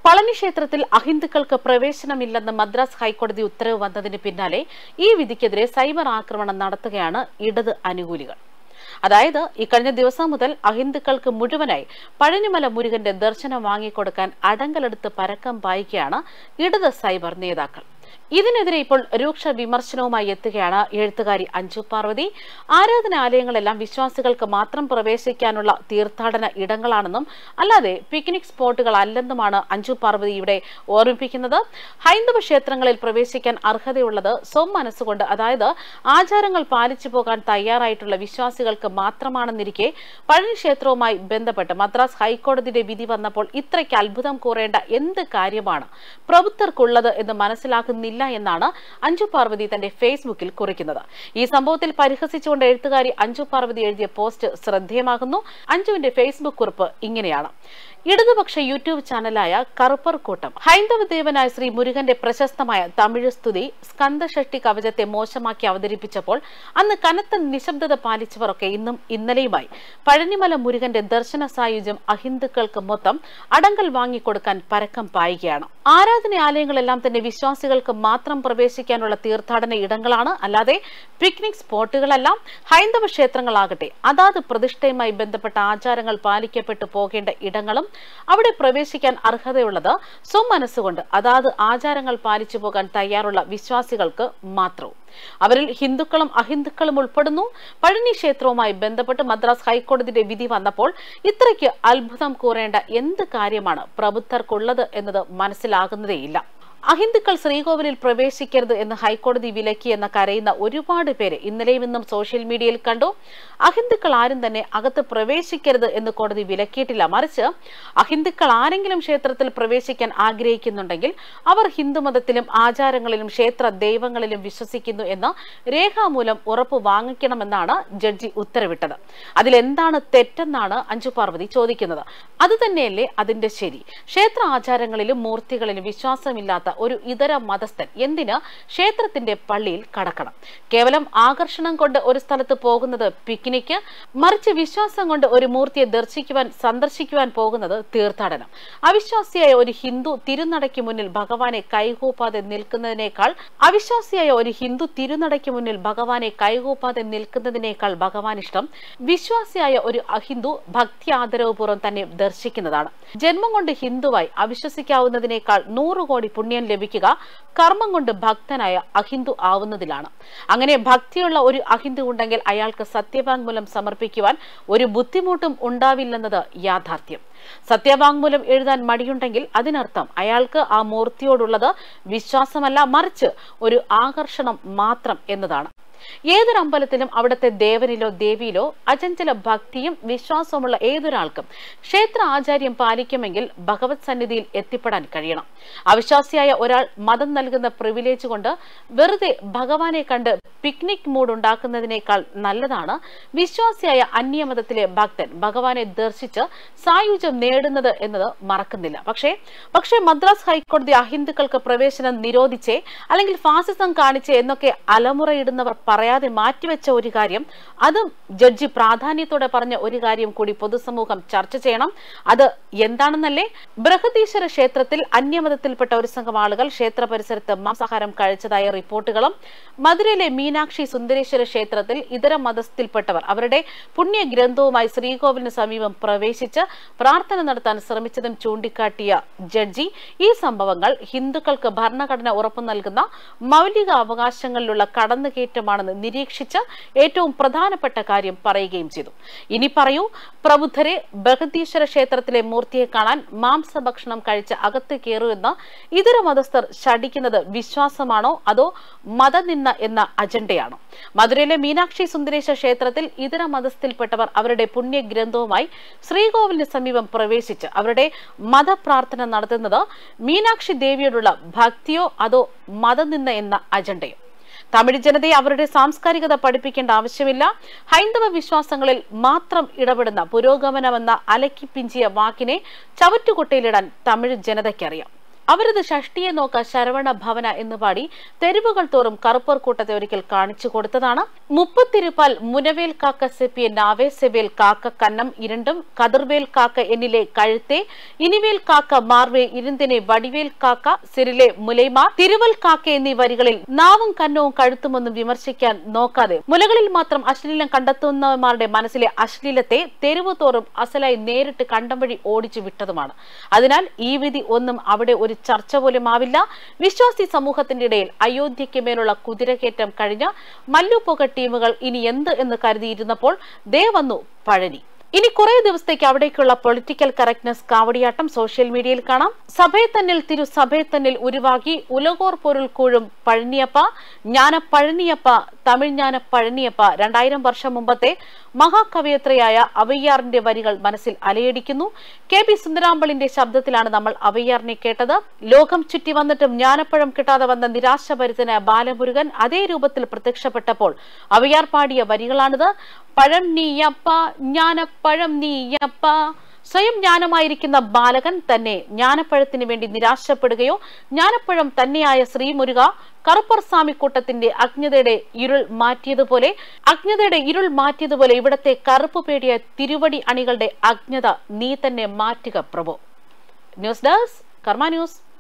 പളനി ക്ഷേത്രത്തിൽ അഹിന്ദുക്കൾക്ക് പ്രവേശനമില്ലെന്ന് മദ്രാസ് ഹൈക്കോടതി ഉത്തരവ് വന്നതിന് പിന്നാലെ ഈ വിധിക്കെതിരെ സൈബർ ആക്രമണം നടത്തുകയാണ് ഇടത് അനുകൂലികൾ അതായത് ഇക്കഴിഞ്ഞ ദിവസം മുതൽ അഹിന്ദുക്കൾക്ക് മുഴുവനായി പഴനിമല മുരുകന്റെ ദർശനം വാങ്ങിക്കൊടുക്കാൻ അടങ്കലെടുത്ത് പരക്കം പായിക്കുകയാണ് ഇടത് സൈബർ നേതാക്കൾ ഇതിനെതിരെ ഇപ്പോൾ രൂക്ഷ വിമർശനവുമായി എത്തുകയാണ് എഴുത്തുകാരി അഞ്ജു പാർവതി ആരാധനാലയങ്ങളെല്ലാം വിശ്വാസികൾക്ക് മാത്രം പ്രവേശിക്കാനുള്ള തീർത്ഥാടന ഇടങ്ങളാണെന്നും അല്ലാതെ പിക്നിക് സ്പോട്ടുകൾ അല്ലെന്നുമാണ് അഞ്ജു പാർവതി ഇവിടെ ഓർമ്മിപ്പിക്കുന്നത് ഹൈന്ദവ ക്ഷേത്രങ്ങളിൽ പ്രവേശിക്കാൻ അർഹതയുള്ളത് സ്വം മനസ്സുകൊണ്ട് അതായത് ആചാരങ്ങൾ പാലിച്ചു പോകാൻ തയ്യാറായിട്ടുള്ള വിശ്വാസികൾക്ക് മാത്രമാണെന്നിരിക്കെ പഴനി ക്ഷേത്രവുമായി ബന്ധപ്പെട്ട് മദ്രാസ് ഹൈക്കോടതിയുടെ വിധി വന്നപ്പോൾ ഇത്രയ്ക്ക് അത്ഭുതം കൂറേണ്ട എന്ത് കാര്യമാണ് പ്രബുദ്ധർക്കുള്ളത് എന്ന് മനസ്സിലാക്കുന്നില്ല എന്നാണ് അഞ്ജു പാർവതി തന്റെ ഫേസ്ബുക്കിൽ കുറിക്കുന്നത് ഈ സംഭവത്തിൽ പരിഹസിച്ചുകൊണ്ട് എഴുത്തുകാരി അഞ്ജു പാർവതി എഴുതിയ പോസ്റ്റ് ശ്രദ്ധേയമാകുന്നു അഞ്ജുവിന്റെ ഫേസ്ബുക്ക് കുറിപ്പ് ഇങ്ങനെയാണ് ഇടതുപക്ഷ യൂട്യൂബ് ചാനലായ കറുപ്പർ കൂട്ടം ഹൈന്ദവ ദേവനായ ശ്രീ മുരുകന്റെ പ്രശസ്തമായ തമിഴ് സ്തുതി സ്കന്ദഷഷ്ടി കവചത്തെ മോശമാക്കി അവതരിപ്പിച്ചപ്പോൾ അന്ന് കനത്ത നിശബ്ദത പാലിച്ചവരൊക്കെ ഇന്നും ഇന്നലെയുമായി പഴനിമല മുരുകന്റെ ദർശന സായുജ്യം അഹിന്ദുക്കൾക്ക് മൊത്തം അടങ്കൽ വാങ്ങിക്കൊടുക്കാൻ പരക്കം പായുകയാണ് ആരാധനാലയങ്ങളെല്ലാം തന്നെ വിശ്വാസികൾക്ക് മാത്രം പ്രവേശിക്കാനുള്ള തീർത്ഥാടന ഇടങ്ങളാണ് അല്ലാതെ പിക്നിക് സ്പോട്ടുകളെല്ലാം ഹൈന്ദവ ക്ഷേത്രങ്ങളാകട്ടെ അതാത് പ്രതിഷ്ഠയുമായി ബന്ധപ്പെട്ട ആചാരങ്ങൾ പാലിക്കപ്പെട്ടു പോകേണ്ട ഇടങ്ങളും അവിടെ പ്രവേശിക്കാൻ അർഹതയുള്ളത് സ്വമനസ്സുകൊണ്ട് അതാത് ആചാരങ്ങൾ പാലിച്ചു പോകാൻ തയ്യാറുള്ള വിശ്വാസികൾക്ക് മാത്രവും അവരിൽ ഹിന്ദുക്കളും അഹിന്ദുക്കളും ഉൾപ്പെടുന്നു പഴനി ക്ഷേത്രവുമായി ബന്ധപ്പെട്ട് മദ്രാസ് ഹൈക്കോടതിയുടെ വിധി വന്നപ്പോൾ ഇത്രയ്ക്ക് അത്ഭുതം കൂറേണ്ട എന്ത് കാര്യമാണ് പ്രബുദ്ധർക്കുള്ളത് എന്നത് മനസ്സിലാകുന്നതേയില്ല അഹിന്ദുക്കൾ ശ്രീകോവിലിൽ പ്രവേശിക്കരുത് എന്ന് ഹൈക്കോടതി വിലക്കി എന്ന കരയുന്ന ഒരുപാട് പേരെ ഇന്നലെയും ഇന്നും സോഷ്യൽ മീഡിയയിൽ കണ്ടു അഹിന്ദുക്കൾ ആരും തന്നെ അകത്ത് പ്രവേശിക്കരുത് എന്ന് കോടതി വിലക്കിയിട്ടില്ല മറിച്ച് അഹിന്ദുക്കൾ ആരെങ്കിലും ക്ഷേത്രത്തിൽ പ്രവേശിക്കാൻ ആഗ്രഹിക്കുന്നുണ്ടെങ്കിൽ അവർ ഹിന്ദുമതത്തിലും ആചാരങ്ങളിലും ക്ഷേത്ര ദൈവങ്ങളിലും വിശ്വസിക്കുന്നു എന്ന് രേഖാമൂലം ഉറപ്പ് വാങ്ങിക്കണമെന്നാണ് ജഡ്ജി ഉത്തരവിട്ടത് അതിലെന്താണ് തെറ്റെന്നാണ് അഞ്ജു പാർവതി ചോദിക്കുന്നത് അത് തന്നെയല്ലേ അതിന്റെ ശരി ക്ഷേത്ര ആചാരങ്ങളിലും മൂർത്തികളിലും വിശ്വാസമില്ലാത്ത ഒരു ഇതര മതസ്ഥൻ എന്തിന് ക്ഷേത്രത്തിന്റെ പള്ളിയിൽ കടക്കണം കേവലം ആകർഷണം കൊണ്ട് ഒരു സ്ഥലത്ത് പോകുന്നത് പിക്നിക്ക് മറിച്ച് വിശ്വാസം കൊണ്ട് ഒരു മൂർത്തിയെ ദർശിക്കുവാൻ സന്ദർശിക്കുവാൻ പോകുന്നത് തീർത്ഥാടനം അവിശ്വാസിയായ ഒരു ഹിന്ദു തിരുനടയ്ക്ക് മുന്നിൽ ഭഗവാനെ കൈകൂപ്പാതെ നിൽക്കുന്നതിനേക്കാൾ അവിശ്വാസിയായ ഒരു ഹിന്ദു തിരുനടയ്ക്ക് മുന്നിൽ ഭഗവാനെ കൈകൂപ്പാതെ നിൽക്കുന്നതിനേക്കാൾ ഭഗവാൻ ഇഷ്ടം വിശ്വാസിയായ ഒരു അഹിന്ദു ഭക്തി ആദരവപൂർവ്വം തന്നെ ദർശിക്കുന്നതാണ് ജന്മം കൊണ്ട് ഹിന്ദുവായി അവിശ്വസിക്കാവുന്നതിനേക്കാൾ നൂറ് കോടി പുണ്യം ലഭിക്കുക കർമ്മം കൊണ്ട് ഭക്തനായ അഹിന്ദു ആവുന്നതിലാണ് അങ്ങനെ ഭക്തിയുള്ള ഒരു അഹിന്ദു ഉണ്ടെങ്കിൽ അയാൾക്ക് സത്യവാങ്മൂലം സമർപ്പിക്കുവാൻ ഒരു ബുദ്ധിമുട്ടും ഉണ്ടാവില്ലെന്നത് യാഥാർത്ഥ്യം സത്യവാങ്മൂലം എഴുതാൻ മടിയുണ്ടെങ്കിൽ അതിനർത്ഥം അയാൾക്ക് ആ മൂർത്തിയോടുള്ളത് വിശ്വാസമല്ല മറിച്ച് ഒരു ആകർഷണം മാത്രം എന്നതാണ് ഏതൊരു അമ്പലത്തിലും അവിടുത്തെ ദേവനിലോ ദേവിയിലോ അചഞ്ചല ഭക്തിയും വിശ്വാസവുമുള്ള ഏതൊരാൾക്കും ക്ഷേത്ര ആചാര്യം പാലിക്കുമെങ്കിൽ ഭഗവത് സന്നിധിയിൽ എത്തിപ്പെടാൻ കഴിയണം അവിശ്വാസിയായ ഒരാൾ മതം നൽകുന്ന പ്രിവിലേജ് കൊണ്ട് വെറുതെ ഭഗവാനെ കണ്ട് പിക്നിക് മൂഡ് ഉണ്ടാക്കുന്നതിനേക്കാൾ നല്ലതാണ് വിശ്വാസിയായ അന്യമതത്തിലെ ഭക്തൻ ഭഗവാനെ ദർശിച്ച് സായുജ്യം നേടുന്നത് എന്നത് മറക്കുന്നില്ല പക്ഷേ പക്ഷേ മദ്രാസ് ഹൈക്കോടതി അഹിന്ദുക്കൾക്ക് പ്രവേശനം നിരോധിച്ചേ അല്ലെങ്കിൽ ഫാസിസം കാണിച്ചേ എന്നൊക്കെ അലമുറയിടുന്നവർ പറയാതെ മാറ്റിവെച്ച ഒരു കാര്യം അതും ജഡ്ജി പ്രാധാന്യത്തോടെ പറഞ്ഞ ഒരു കാര്യം കൂടി പൊതുസമൂഹം ചർച്ച ചെയ്യണം അത് എന്താണെന്നല്ലേ ബൃഹദീശ്വര ക്ഷേത്രത്തിൽ അന്യമതത്തിൽപ്പെട്ട ഒരു സംഘം ആളുകൾ ക്ഷേത്ര പരിസരത്ത് മാംസാഹാരം കഴിച്ചതായ റിപ്പോർട്ടുകളും മധുരയിലെ മീനാക്ഷി സുന്ദരേശ്വര ക്ഷേത്രത്തിൽ ഇതര മതസ്ഥിൽപ്പെട്ടവർ അവരുടെ പുണ്യ ഗ്രന്ഥവുമായി ശ്രീകോവിലിന് സമീപം പ്രവേശിച്ച് പ്രാർത്ഥന നടത്താൻ ശ്രമിച്ചതും ചൂണ്ടിക്കാട്ടിയ ജഡ്ജി ഈ സംഭവങ്ങൾ ഹിന്ദുക്കൾക്ക് ഭരണഘടന ഉറപ്പു നൽകുന്ന മൗലിക അവകാശങ്ങളിലുള്ള കടന്നുകയറ്റമാണെന്ന് നിരീക്ഷിച്ച് ഏറ്റവും പ്രധാനപ്പെട്ട കാര്യം പറയുകയും ചെയ്തു ഇനി പറയൂ പ്രബുദ്ധരെ ബൃഹദീശ്വര ക്ഷേത്രത്തിലെ മൂർത്തിയെ കാണാൻ മാംസഭക്ഷണം കഴിച്ച് അകത്ത് കയറൂ എന്ന് ഇതര മതസ്ഥർ ശടിക്കുന്നത് വിശ്വാസമാണോ അതോ മതനിന്ന എന്ന അജണ്ടയാണോ മധുരയിലെ മീനാക്ഷി സുന്ദരേശ ക്ഷേത്രത്തിൽ ഇതര മതസ്ഥിൽപ്പെട്ടവർ അവരുടെ പുണ്യഗ്രന്ഥവുമായി ശ്രീകോവിലിന് സമീപം പ്രവേശിച്ച് അവരുടെ മതപ്രാർത്ഥന നടത്തുന്നത് മീനാക്ഷി ദേവിയോടുള്ള ഭക്തിയോ അതോ മതനിന്ന എന്ന അജണ്ടയോ തമിഴ് ജനതയെ അവരുടെ സാംസ്കാരികത പഠിപ്പിക്കേണ്ട ആവശ്യമില്ല ഹൈന്ദവ വിശ്വാസങ്ങളിൽ മാത്രം ഇടപെടുന്ന പുരോഗമനമെന്ന അലക്കിപ്പിഞ്ചിയ വാക്കിനെ ചവറ്റുകുട്ടയിലിടാൻ തമിഴ് ജനതയ്ക്കറിയാം അവരത് ഷഷ്ടിയെ നോക്ക ശരവണ ഭവന എന്ന് പാടി തെരുവുകൾ തോറും കറുപ്പർ കൂട്ടത്തെ ഒരിക്കൽ കാണിച്ചു കൊടുത്തതാണ് മുപ്പത്തിരുപ്പാൽ മുനവേൽ കാക്ക സെപ്പിയ നാവേ സെവേൽ കാക്ക കന്നം ഇരണ്ടും കതിർവേൽ കാക്ക എന്നിലെ കഴുത്തെ ഇനിവേൽ കാക്ക മാർവേ ഇരുന്തിനെ വടിവേൽ കാക്ക സിരിലെ മുലൈമാർ തിരുവൽ കാക്ക എന്നീ വരികളിൽ നാവും കന്നവും കഴുത്തുമൊന്നും വിമർശിക്കാൻ നോക്കാതെ മുലകളിൽ മാത്രം അശ്ലീലം കണ്ടെത്തുന്നവന്മാരുടെ മനസ്സിലെ അശ്ലീലത്തെ തെരുവ് തോറും അസലായി നേരിട്ട് കണ്ടം വഴി ഓടിച്ചു വിട്ടതുമാണ് അതിനാൽ ഈ വിധി ഒന്നും അവിടെ ഒരു ചർച്ച പോലും ആവില്ല വിശ്വാസി സമൂഹത്തിന്റെ ഇടയിൽ അയോധ്യയ്ക്ക് മേലുള്ള കുതിരകയറ്റം കഴിഞ്ഞ മല്ലുപുക ടീമുകൾ ഇനി എന്ത് എന്ന് കരുതിയിരുന്നപ്പോൾ ദേ വന്നു പഴനി ഇനി കുറെ ദിവസത്തേക്ക് അവിടേക്കുള്ള പൊളിറ്റിക്കൽ കറക്റ്റ്നസ് കാവടിയാട്ടം സോഷ്യൽ മീഡിയയിൽ കാണാം സഭയെ തന്നിൽ തിരു സഭയെ തന്നിൽ ഉരുവാകി ഉലകോർ പൊരുൾ കൂഴും പഴനിയപ്പ ജ്ഞാന പഴനിയപ്പ തമിഴ് ജ്ഞാന പഴനിയപ്പ രണ്ടായിരം വർഷം മുമ്പത്തെ മഹാകവയത്രിയായ അവയ്യാറിന്റെ വരികൾ മനസ്സിൽ അലയടിക്കുന്നു കെ പി സുന്ദരാമ്പളിന്റെ ശബ്ദത്തിലാണ് നമ്മൾ അവയ്യാറിനെ കേട്ടത് ലോകം ചുറ്റി വന്നിട്ടും ജ്ഞാനപ്പഴം കിട്ടാതെ വന്ന നിരാശഭരിതനായ ബാലമുരുകൻ അതേ രൂപത്തിൽ പ്രത്യക്ഷപ്പെട്ടപ്പോൾ അവയാർ പാടിയ വരികളാണിത് പഴം നീയപ്പ ജ്ഞാനപ്പഴം നീയപ്പ സ്വയം ജ്ഞാനമായിരിക്കുന്ന ബാലകൻ തന്നെ ജ്ഞാനപ്പഴത്തിന് വേണ്ടി നിരാശപ്പെടുകയോ ജ്ഞാനപ്പഴം തന്നെയായ ശ്രീമുരുക കറുപ്പർ സ്വാമിക്കൂട്ടത്തിന്റെ അജ്ഞതയുടെ ഇരുൾ മാറ്റിയതുപോലെ അജ്ഞതയുടെ ഇരുൾ മാറ്റിയതുപോലെ ഇവിടത്തെ കറുപ്പ് പേടിയ തിരുവടി അണികളുടെ അജ്ഞത നീ തന്നെ മാറ്റുക പ്രഭു ന്യൂസ് ഡെസ്ക് കർമ്മ ന്യൂസ്